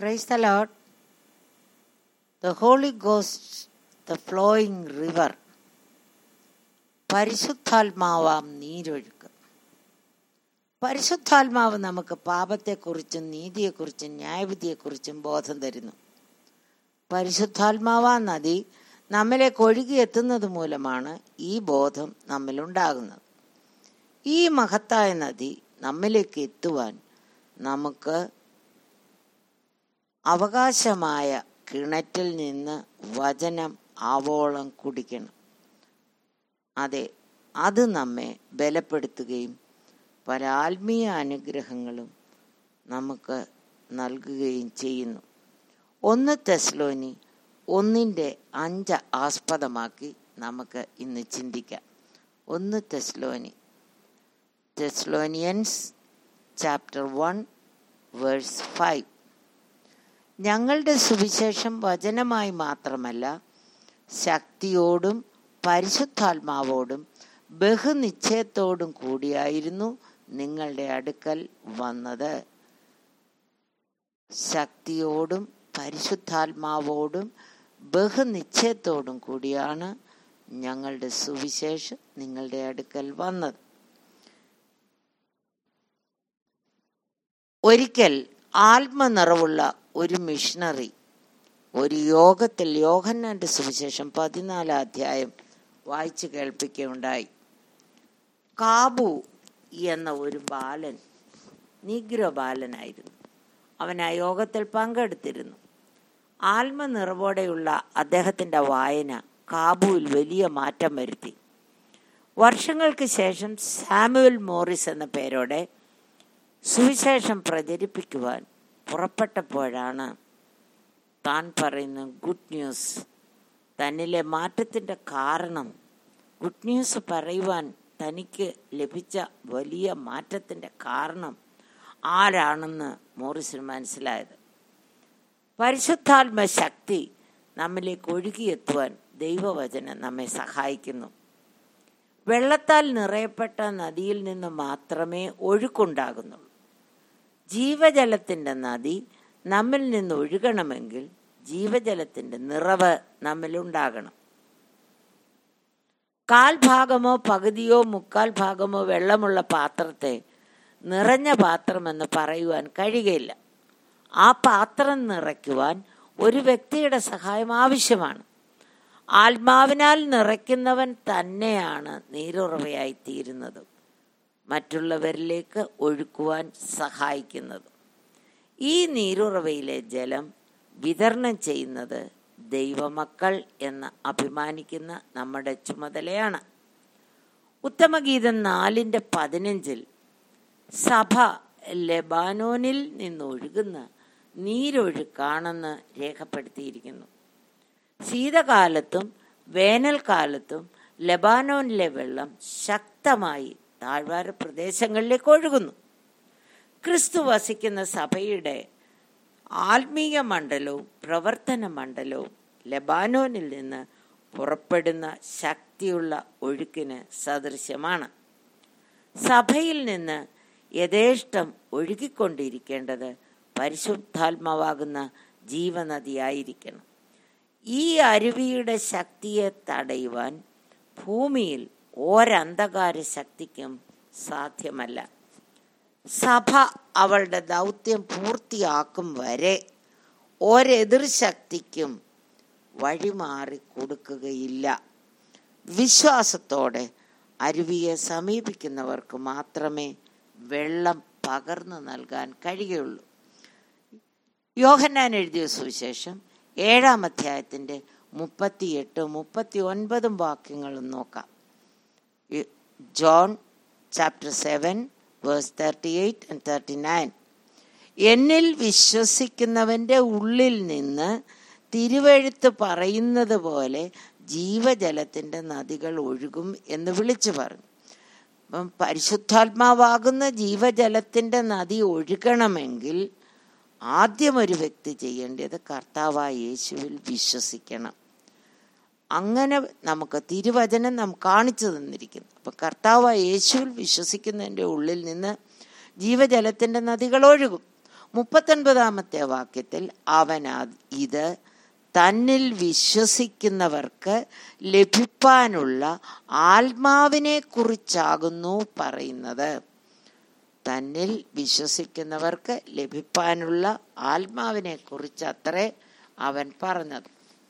Praise the Lord. The Holy Ghost, the flowing river. പരിശുദ്ധാത്മാവാം നീരൊഴുക്ക് പരിശുദ്ധാത്മാവ് നമുക്ക് പാപത്തെക്കുറിച്ചും നീതിയെക്കുറിച്ചും ന്യായവിധിയെക്കുറിച്ചും ബോധം തരുന്നു പരിശുദ്ധാത്മാവാ നദി നമ്മിലേക്ക് ഒഴുകിയെത്തുന്നത് മൂലമാണ് ഈ ബോധം നമ്മിലുണ്ടാകുന്നത് ഈ മഹത്തായ നദി നമ്മിലേക്ക് എത്തുവാൻ നമുക്ക് അവകാശമായ കിണറ്റിൽ നിന്ന് വചനം ആവോളം കുടിക്കണം അതെ അത് നമ്മെ ബലപ്പെടുത്തുകയും പല ആത്മീയ അനുഗ്രഹങ്ങളും നമുക്ക് നൽകുകയും ചെയ്യുന്നു ഒന്ന് തെസ്ലോനി ഒന്നിൻ്റെ അഞ്ച് ആസ്പദമാക്കി നമുക്ക് ഇന്ന് ചിന്തിക്കാം ഒന്ന് തെസ്ലോനി Thessalonians chapter one verse five ഞങ്ങളുടെ സുവിശേഷം വചനമായി മാത്രമല്ല ശക്തിയോടും പരിശുദ്ധാത്മാവോടും ബഹുനിശ്ചയത്തോടും കൂടിയായിരുന്നു നിങ്ങളുടെ അടുക്കൽ വന്നത് ശക്തിയോടും പരിശുദ്ധാത്മാവോടും ബഹുനിശ്ചയത്തോടും കൂടിയാണ് ഞങ്ങളുടെ സുവിശേഷം നിങ്ങളുടെ അടുക്കൽ വന്നത് ഒരിക്കൽ ആത്മനിറവുള്ള ഒരു മിഷണറി ഒരു യോഗത്തിൽ യോഹന്നാന്റെ സുവിശേഷം പതിനാലാം അധ്യായം വായിച്ചു കേൾപ്പിക്കുകയുണ്ടായി കാബു എന്ന ഒരു ബാലൻ നീഗ്രോ ബാലനായിരുന്നു അവൻ ആ യോഗത്തിൽ പങ്കെടുത്തിരുന്നു ആത്മനിറവോടെയുള്ള അദ്ദേഹത്തിൻ്റെ വായന കാബുവിൽ വലിയ മാറ്റം വരുത്തി വർഷങ്ങൾക്ക് ശേഷം സാമുവൽ മോറിസ് എന്ന പേരോടെ സുവിശേഷം പ്രചരിപ്പിക്കുവാൻ പുറപ്പെട്ടപ്പോഴാണ് താൻ പറയുന്ന ഗുഡ് ന്യൂസ് തന്നിലെ മാറ്റത്തിൻ്റെ കാരണം ഗുഡ് ന്യൂസ് പറയുവാൻ തനിക്ക് ലഭിച്ച വലിയ മാറ്റത്തിൻ്റെ കാരണം ആരാണെന്ന് മോറിസിന് മനസ്സിലായത് പരിശുദ്ധാത്മ ശക്തി നമ്മിലേക്ക് ഒഴുകിയെത്തുവാൻ ദൈവവചനം നമ്മെ സഹായിക്കുന്നു വെള്ളത്താൽ നിറയപ്പെട്ട നദിയിൽ നിന്ന് മാത്രമേ ഒഴുക്കുണ്ടാകുന്നുള്ളൂ ജീവജലത്തിൻ്റെ നദി നമ്മിൽ നിന്ന് ഒഴുകണമെങ്കിൽ ജീവജലത്തിൻ്റെ നിറവ് നമ്മിലുണ്ടാകണം കാൽ ഭാഗമോ പകുതിയോ മുക്കാൽ ഭാഗമോ വെള്ളമുള്ള പാത്രത്തെ നിറഞ്ഞ പാത്രമെന്ന് പറയുവാൻ കഴിയുകയില്ല ആ പാത്രം നിറയ്ക്കുവാൻ ഒരു വ്യക്തിയുടെ സഹായം ആവശ്യമാണ് ആത്മാവിനാൽ നിറയ്ക്കുന്നവൻ തന്നെയാണ് നീരുറവയായി തീരുന്നത് മറ്റുള്ളവരിലേക്ക് ഒഴുക്കുവാൻ സഹായിക്കുന്നത് ഈ നീരുറവയിലെ ജലം വിതരണം ചെയ്യുന്നത് ദൈവമക്കൾ എന്ന് അഭിമാനിക്കുന്ന നമ്മുടെ ചുമതലയാണ് ഉത്തമഗീതം നാലിൻ്റെ പതിനഞ്ചിൽ സഭ ലെബാനോനിൽ നിന്നൊഴുകുന്ന നീരൊഴുക്കാണെന്ന് രേഖപ്പെടുത്തിയിരിക്കുന്നു ശീതകാലത്തും വേനൽക്കാലത്തും ലെബാനോനിലെ വെള്ളം ശക്തമായി താഴ്വാര പ്രദേശങ്ങളിലേക്ക് ഒഴുകുന്നു ക്രിസ്തു വസിക്കുന്ന സഭയുടെ ആത്മീയ മണ്ഡലവും പ്രവർത്തന മണ്ഡലവും ലെബാനോനിൽ നിന്ന് പുറപ്പെടുന്ന ശക്തിയുള്ള ഒഴുക്കിന് സദൃശ്യമാണ് സഭയിൽ നിന്ന് യഥേഷ്ടം ഒഴുകിക്കൊണ്ടിരിക്കേണ്ടത് പരിശുദ്ധാത്മാവാകുന്ന ജീവനദിയായിരിക്കണം ഈ അരുവിയുടെ ശക്തിയെ തടയുവാൻ ഭൂമിയിൽ ഒരന്ധകാര ശക്തിക്കും സാധ്യമല്ല സഭ അവളുടെ ദൗത്യം പൂർത്തിയാക്കും വരെ ഒരെതിർ ശക്തിക്കും വഴിമാറി കൊടുക്കുകയില്ല വിശ്വാസത്തോടെ അരുവിയെ സമീപിക്കുന്നവർക്ക് മാത്രമേ വെള്ളം പകർന്നു നൽകാൻ കഴിയുള്ളൂ യോഹന്നാൻ എഴുതിയ സുവിശേഷം ഏഴാം അധ്യായത്തിൻ്റെ മുപ്പത്തിയെട്ട് മുപ്പത്തി ഒൻപതും വാക്യങ്ങളും നോക്കാം John chapter seven verse thirty eight and thirty nine എന്നിൽ വിശ്വസിക്കുന്നവൻ്റെ ഉള്ളിൽ നിന്ന് തിരുവഴുത്ത് പറയുന്നത് പോലെ ജീവജലത്തിൻ്റെ നദികൾ ഒഴുകും എന്ന് വിളിച്ചു പറഞ്ഞു അപ്പം പരിശുദ്ധാത്മാവാകുന്ന ജീവജലത്തിൻ്റെ നദി ഒഴുകണമെങ്കിൽ ആദ്യം ഒരു വ്യക്തി ചെയ്യേണ്ടത് കർത്താവായ യേശുവിൽ വിശ്വസിക്കണം അങ്ങനെ നമുക്ക് തിരുവചനം നാം കാണിച്ചു തന്നിരിക്കുന്നു അപ്പം കർത്താവായ യേശുവിൽ വിശ്വസിക്കുന്നതിൻ്റെ ഉള്ളിൽ നിന്ന് ജീവജലത്തിൻ്റെ നദികൾ ഒഴുകും മുപ്പത്തൊൻപതാമത്തെ വാക്യത്തിൽ അവൻ അത് ഇത് തന്നിൽ വിശ്വസിക്കുന്നവർക്ക് ലഭിപ്പാനുള്ള ആത്മാവിനെ കുറിച്ചാകുന്നു പറയുന്നത് തന്നിൽ വിശ്വസിക്കുന്നവർക്ക് ലഭിപ്പാനുള്ള ആത്മാവിനെ കുറിച്ചത്രേ അവൻ പറഞ്ഞത്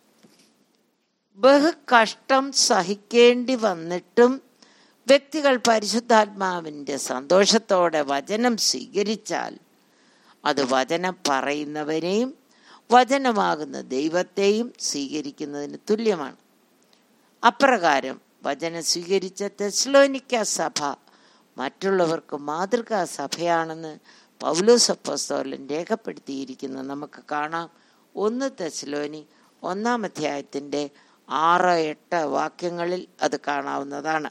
ബഹു കഷ്ടം സഹിക്കേണ്ടി വന്നിട്ടും വ്യക്തികൾ പരിശുദ്ധാത്മാവിൻ്റെ സന്തോഷത്തോടെ വചനം സ്വീകരിച്ചാൽ അത് വചനം പറയുന്നവരെയും വചനമാകുന്ന ദൈവത്തെയും സ്വീകരിക്കുന്നതിന് തുല്യമാണ് അപ്രകാരം വചനം സ്വീകരിച്ച തെസ്ലോനിക്ക സഭ മറ്റുള്ളവർക്ക് മാതൃകാ സഭയാണെന്ന് പൗലോസ് അപ്പോസ്തോലൻ രേഖപ്പെടുത്തിയിരിക്കുന്നത് നമുക്ക് കാണാം ഒന്ന് തെസ്ലോനി ഒന്നാം അധ്യായത്തിൻ്റെ ആറ് എട്ട് വാക്യങ്ങളിൽ അത് കാണാവുന്നതാണ്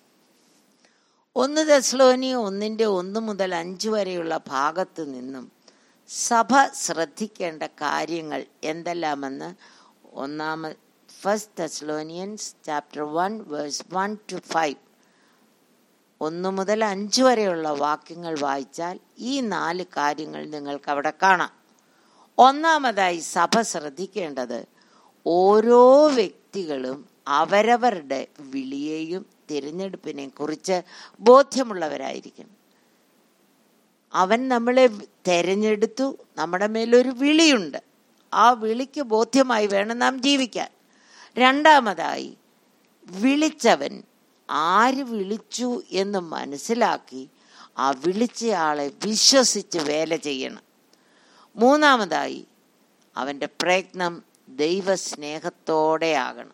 ഒന്ന് തെസ്ലോനി ഒന്നിൻ്റെ ഒന്ന് മുതൽ അഞ്ച് വരെയുള്ള ഭാഗത്ത് നിന്നും സഭ ശ്രദ്ധിക്കേണ്ട കാര്യങ്ങൾ എന്തെല്ലാമെന്ന് ഒന്നാമ first Thessalonians chapter one verse one to five ഒന്ന് മുതൽ അഞ്ച് വരെയുള്ള വാക്യങ്ങൾ വായിച്ചാൽ ഈ നാല് കാര്യങ്ങൾ നിങ്ങൾക്ക് അവിടെ കാണാം ഒന്നാമതായി സഭ ശ്രദ്ധിക്കേണ്ടത് ഓരോ വ്യക്തികളും അവരവരുടെ വിളിയെയും തിരഞ്ഞെടുപ്പിനെയും കുറിച്ച് ബോധ്യമുള്ളവരായിരിക്കും അവൻ നമ്മളെ തെരഞ്ഞെടുത്തു നമ്മുടെ മേലൊരു വിളിയുണ്ട് ആ വിളിക്ക് ബോധ്യമായി വേണം നാം ജീവിക്കാൻ രണ്ടാമതായി വിളിച്ചവൻ ആര് വിളിച്ചു എന്ന് മനസ്സിലാക്കി ആ വിളിച്ചയാളെ വിശ്വസിച്ച് വേല ചെയ്യണം മൂന്നാമതായി അവൻ്റെ പ്രയത്നം ദൈവസ്നേഹത്തോടെ ആകണം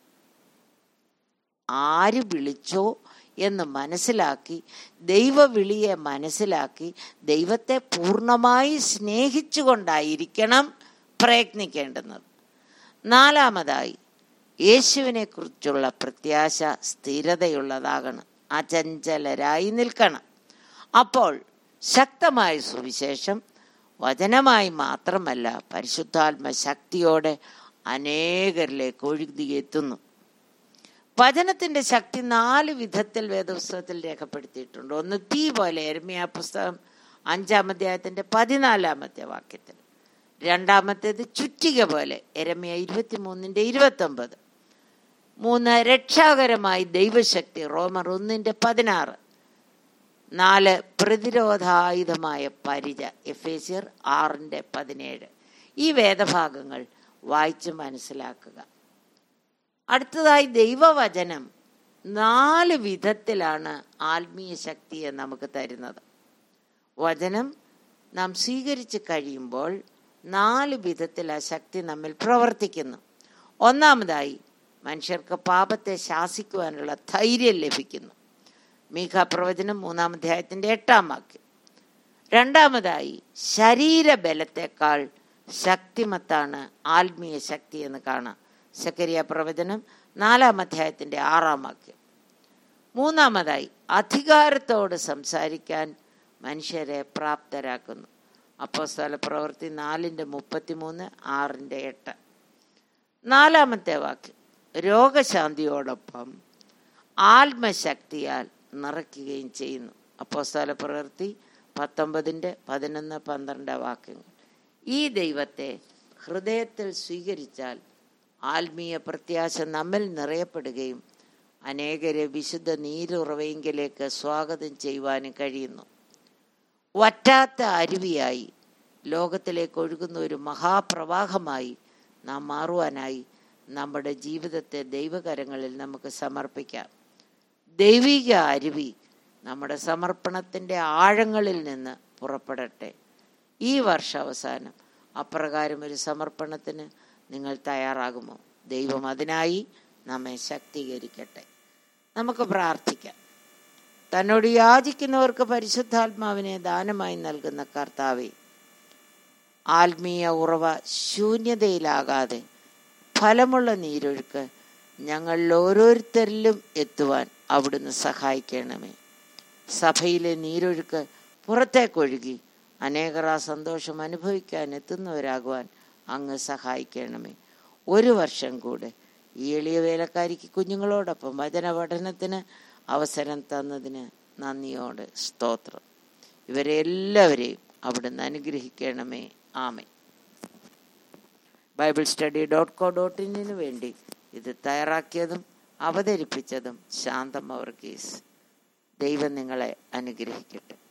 ആര് വിളിച്ചോ എന്ന് മനസ്സിലാക്കി ദൈവവിളിയെ മനസ്സിലാക്കി ദൈവത്തെ പൂർണ്ണമായി സ്നേഹിച്ചുകൊണ്ടായിരിക്കണം പ്രയത്നിക്കേണ്ടുന്നത് നാലാമതായി യേശുവിനെ കുറിച്ചുള്ള പ്രത്യാശ സ്ഥിരതയുള്ളതാകണം അചഞ്ചലരായി നിൽക്കണം അപ്പോൾ ശക്തമായ സുവിശേഷം വചനമായി മാത്രമല്ല പരിശുദ്ധാത്മ ശക്തിയോടെ അനേകരിലേക്ക് ഒഴുകിയെത്തുന്നു വചനത്തിന്റെ ശക്തി നാല് വിധത്തിൽ വേദപുസ്തകത്തിൽ രേഖപ്പെടുത്തിയിട്ടുണ്ട് ഒന്ന് തീ പോലെ എരമിയ പുസ്തകം അഞ്ചാം അധ്യായത്തിന്റെ പതിനാലാമത്തെ വാക്യത്തിൽ രണ്ടാമത്തേത് ചുറ്റിക പോലെ എരമിയ ഇരുപത്തിമൂന്നിന്റെ ഇരുപത്തൊമ്പത് മൂന്ന് രക്ഷാകരമായി ദൈവശക്തി റോമർ ഒന്നിന്റെ പതിനാറ് നാല് പ്രതിരോധായുധമായ പരിച എഫേസിയർ ആറിന്റെ പതിനേഴ് ഈ വേദഭാഗങ്ങൾ വായിച്ച് മനസ്സിലാക്കുക അടുത്തതായി ദൈവവചനം നാല് വിധത്തിലാണ് ആത്മീയ ശക്തിയെ നമുക്ക് തരുന്നത് വചനം നാം സ്വീകരിച്ച് കഴിയുമ്പോൾ നാല് വിധത്തിൽ ആ ശക്തി നമ്മിൽ പ്രവർത്തിക്കുന്നു ഒന്നാമതായി മനുഷ്യർക്ക് പാപത്തെ ശാസിക്കുവാനുള്ള ധൈര്യം ലഭിക്കുന്നു മീഖ പ്രവചനം മൂന്നാം അധ്യായത്തിന്റെ എട്ടാം വാക്യം രണ്ടാമതായി ശരീരബലത്തെക്കാൾ ശക്തിമത്താണ് ആത്മീയ ശക്തി എന്ന് കാണാം സക്കരിയ പ്രവചനം നാലാം അധ്യായത്തിന്റെ ആറാം വാക്യം മൂന്നാമതായി അധികാരത്തോട് സംസാരിക്കാൻ മനുഷ്യരെ പ്രാപ്തരാക്കുന്നു അപ്പോസ്തല പ്രവൃത്തി നാലിൻ്റെ മുപ്പത്തിമൂന്ന് ആറിൻ്റെ എട്ട് നാലാമത്തെ വാക്യം രോഗശാന്തിയോടൊപ്പം ആത്മശക്തിയാൽ നിറയ്ക്കുകയും ചെയ്യുന്നു അപ്പോസ്തല പ്രവൃത്തി പത്തൊമ്പതിൻ്റെ പതിനൊന്ന് പന്ത്രണ്ട് വാക്യങ്ങൾ ഈ ദൈവത്തെ ഹൃദയത്തിൽ സ്വീകരിച്ചാൽ ആത്മീയ പ്രത്യാശ നമ്മിൽ നിറയപ്പെടുകയും അനേകരെ വിശുദ്ധ നീരുറവയെങ്കിലേക്ക് സ്വാഗതം ചെയ്യുവാനും കഴിയുന്നു വറ്റാത്ത അരുവിയായി ലോകത്തിലേക്ക് ഒഴുകുന്ന ഒരു മഹാപ്രവാഹമായി നാം മാറുവാനായി നമ്മുടെ ജീവിതത്തെ ദൈവകരങ്ങളിൽ നമുക്ക് സമർപ്പിക്കാം ദൈവിക അരുവി നമ്മുടെ സമർപ്പണത്തിൻ്റെ ആഴങ്ങളിൽ നിന്ന് പുറപ്പെടട്ടെ ഈ വർഷാവസാനം അപ്രകാരം ഒരു സമർപ്പണത്തിന് നിങ്ങൾ തയ്യാറാകുമോ ദൈവം അതിനായി നമ്മെ ശക്തീകരിക്കട്ടെ നമുക്ക് പ്രാർത്ഥിക്കാം തന്നോട് യാചിക്കുന്നവർക്ക് പരിശുദ്ധാത്മാവിനെ ദാനമായി നൽകുന്ന കർത്താവെ ആത്മീയ ഉറവ ശൂന്യതയിലാകാതെ ഫലമുള്ള നീരൊഴുക്ക് ഞങ്ങളിൽ ഓരോരുത്തരിലും എത്തുവാൻ അവിടുന്ന് സഹായിക്കണമേ സഭയിലെ നീരൊഴുക്ക് പുറത്തേക്കൊഴുകി അനേകർ ആ സന്തോഷം അനുഭവിക്കാൻ എത്തുന്നവരാകുവാൻ അങ്ങ് സഹായിക്കണമേ ഒരു വർഷം കൂടെ ഈ എളിയ വേലക്കാരിക്ക് കുഞ്ഞുങ്ങളോടൊപ്പം വചന പഠനത്തിന് അവസരം തന്നതിന് നന്ദിയോട് സ്തോത്രം ഇവരെ എല്ലാവരെയും അവിടുന്ന് അനുഗ്രഹിക്കണമേ ആമേ bible study dot co dot ഇന്നിന് വേണ്ടി ഇത് തയ്യാറാക്കിയതും അവതരിപ്പിച്ചതും ശാന്തം അവർ കേസ് ദൈവം നിങ്ങളെ അനുഗ്രഹിക്കട്ടെ